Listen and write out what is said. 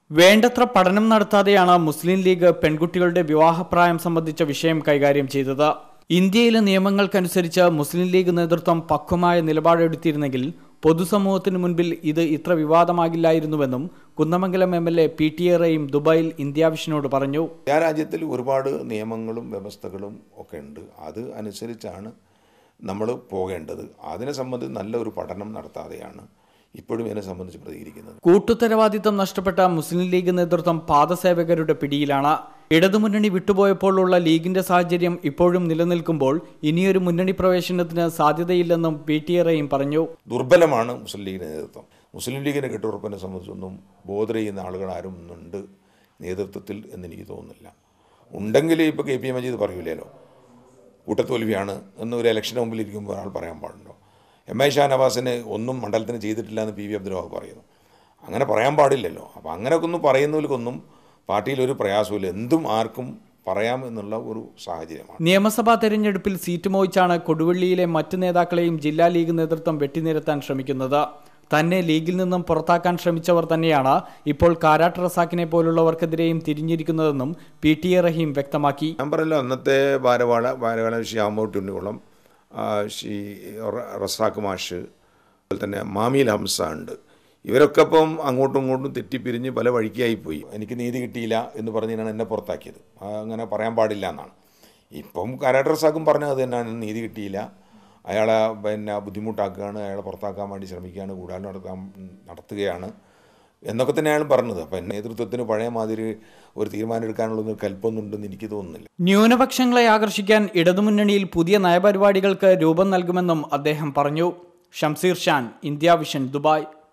വേണ്ടത്ര പഠനം നടത്താതെയാണ് മുസ്ലിം ലീഗ് പെൺകുട്ടികളുടെ വിവാഹപ്രായം സംബന്ധിച്ച വിഷയം കൈകാര്യം ചെയ്തത് ഇന്ത്യയിലെ നിയമങ്ങൾക്കനുസരിച്ച് മുസ്ലിം ലീഗ് നേതൃത്വം പക്വമായ നിലപാടെടുത്തിരുന്നെങ്കിൽ പൊതുസമൂഹത്തിന് മുൻപിൽ ഇത് ഇത്ര വിവാദമാകില്ലായിരുന്നുവെന്നും Kunnamangalam M L A P T A റയും ദുബായിൽ ഇന്ത്യാവിഷനോട് പറഞ്ഞു ഇന്ത്യ രാജ്യത്തിൽ ഒരുപാട് നിയമങ്ങളും വ്യവസ്ഥകളും ഒക്കെ ഉണ്ട് അത് അനുസരിച്ചാണ് നമ്മൾ പോകേണ്ടത് അതിനെ സംബന്ധിച്ച് നല്ല ഒരു പഠനം നടത്താതെയാണ് ഇപ്പോഴും ഇതിനെ സംബന്ധിച്ച് പ്രതികരിക്കുന്നത് കൂട്ടുത്തരവാദിത്തം നഷ്ടപ്പെട്ട മുസ്ലിം ലീഗ് നേതൃത്വം പാദസേവകരുടെ പിടിയിലാണ് ഇടതുമുന്നണി വിട്ടുപോയപ്പോഴുള്ള ലീഗിന്റെ സാഹചര്യം ഇപ്പോഴും നിലനിൽക്കുമ്പോൾ ഇനിയൊരു മുന്നണി പ്രവേശനത്തിന് സാധ്യതയില്ലെന്നും പി ടി എ റയും പറഞ്ഞു ദുർബലമാണ് മുസ്ലിം ലീഗിൻ്റെ നേതൃത്വം മുസ്ലിം ലീഗിൻ്റെ കെട്ടുറപ്പിനെ സംബന്ധിച്ചൊന്നും ബോധർ ചെയ്യുന്ന ആളുകൾ ആരും ഉണ്ട് നേതൃത്വത്തിൽ എന്നെനിക്ക് തോന്നുന്നില്ല ഉണ്ടെങ്കിൽ ഇപ്പോൾ കെ പി മജീദ് പറയൂലല്ലോ കൂട്ടത്തോൽവിയാണ് എന്ന് ഒരു ഇലക്ഷന് മുമ്പിൽ ഇരിക്കുമ്പോൾ ഒരാൾ പറയാൻ പാടുണ്ടോ എം ഐ ഷാനവാസിന് ഒന്നും മണ്ഡലത്തിന് ചെയ്തിട്ടില്ല എന്ന് പി വി അബ്ദുൽ പറയുന്നു അങ്ങനെ പറയാൻ പാടില്ലല്ലോ അപ്പോൾ അങ്ങനെയൊക്കെ ഒന്നും പറയുന്നവർക്കൊന്നും പാർട്ടിയിൽ ഒരു പ്രയാസമില്ല എന്തും ആർക്കും പറയാം എന്നുള്ള ഒരു സാഹചര്യമാണ് നിയമസഭാ തെരഞ്ഞെടുപ്പിൽ സീറ്റ് മോഹിച്ചാണ് കൊടുവള്ളിയിലെ മറ്റ് നേതാക്കളെയും ജില്ലാ ലീഗ് നേതൃത്വം വെട്ടിനിരത്താൻ ശ്രമിക്കുന്നത് തന്നെ ലീഗിൽ നിന്നും പുറത്താക്കാൻ ശ്രമിച്ചവർ തന്നെയാണ് ഇപ്പോൾ കാരാട്ട് റസാക്കിനെ പോലുള്ളവർക്കെതിരെയും തിരിഞ്ഞിരിക്കുന്നതെന്നും പി ടി എ റഹീം വ്യക്തമാക്കി ഞാൻ പറഞ്ഞല്ലോ അന്നത്തെ ഭാരവാള ഭാരവാള ശ്രീ ആമോട്ടി ഉണ്ണിക്കുളം ആ, ശ്രീ റ- റസാഖ് മാഷ് അതുപോലെ തന്നെ മാമീൽ ഹംസ ഉണ്ട് ഇവരൊക്കെ ഇപ്പം അങ്ങോട്ടും ഇങ്ങോട്ടും തെറ്റിപ്പിരിഞ്ഞ് പല വഴിക്കായി പോയി എനിക്ക് നീതി കിട്ടിയില്ല എന്ന് പറഞ്ഞാണ് എന്നെ പുറത്താക്കിയത് ആ, അങ്ങനെ പറയാൻ പാടില്ല എന്നാണ് ഇപ്പം കരാട്ട് റസാഖും പറഞ്ഞത് അത് തന്നെയാണ് നീതി കിട്ടിയില്ല അയാളെ പിന്നെ ബുദ്ധിമുട്ടാക്കുകയാണ് അയാളെ പുറത്താക്കാൻ വേണ്ടി ശ്രമിക്കുകയാണ് കൂടാതെ നടത്താൻ നടത്തുകയാണ് എന്നൊക്കെ തന്നെ അയാൾ പറഞ്ഞത് അപ്പം നേതൃത്വത്തിന് പഴയ മാതിരി ഒരു തീരുമാനം എടുക്കാനുള്ള കൽപ്പൊന്നുണ്ടെന്ന് എനിക്ക് തോന്നുന്നില്ല ന്യൂനപക്ഷങ്ങളെ ആകർഷിക്കാൻ ഇടതുമുന്നണിയിൽ പുതിയ നയപരിപാടികൾക്ക് രൂപം നൽകുമെന്നും അദ്ദേഹം പറഞ്ഞു Shamseer Shan India vision Dubai